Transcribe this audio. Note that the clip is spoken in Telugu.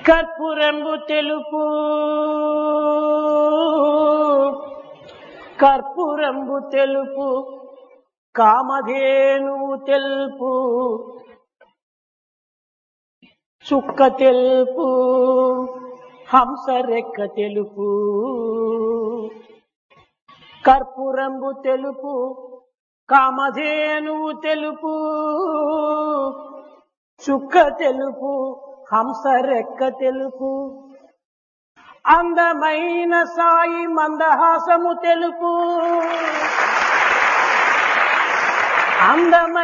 కర్పూరంబు తెలుపు కర్పూరంబు తెలుపు కామధేనువు తెలుపు చుక్క తెలుపు హంస రెక్క తెలుపు కర్పూరంబు తెలుపు కామధేనువు తెలుపు చుక్క తెలుపు హంస రెక్క తెలుపు అందమైన సాయి మందహాసము తెలుపు అందమైన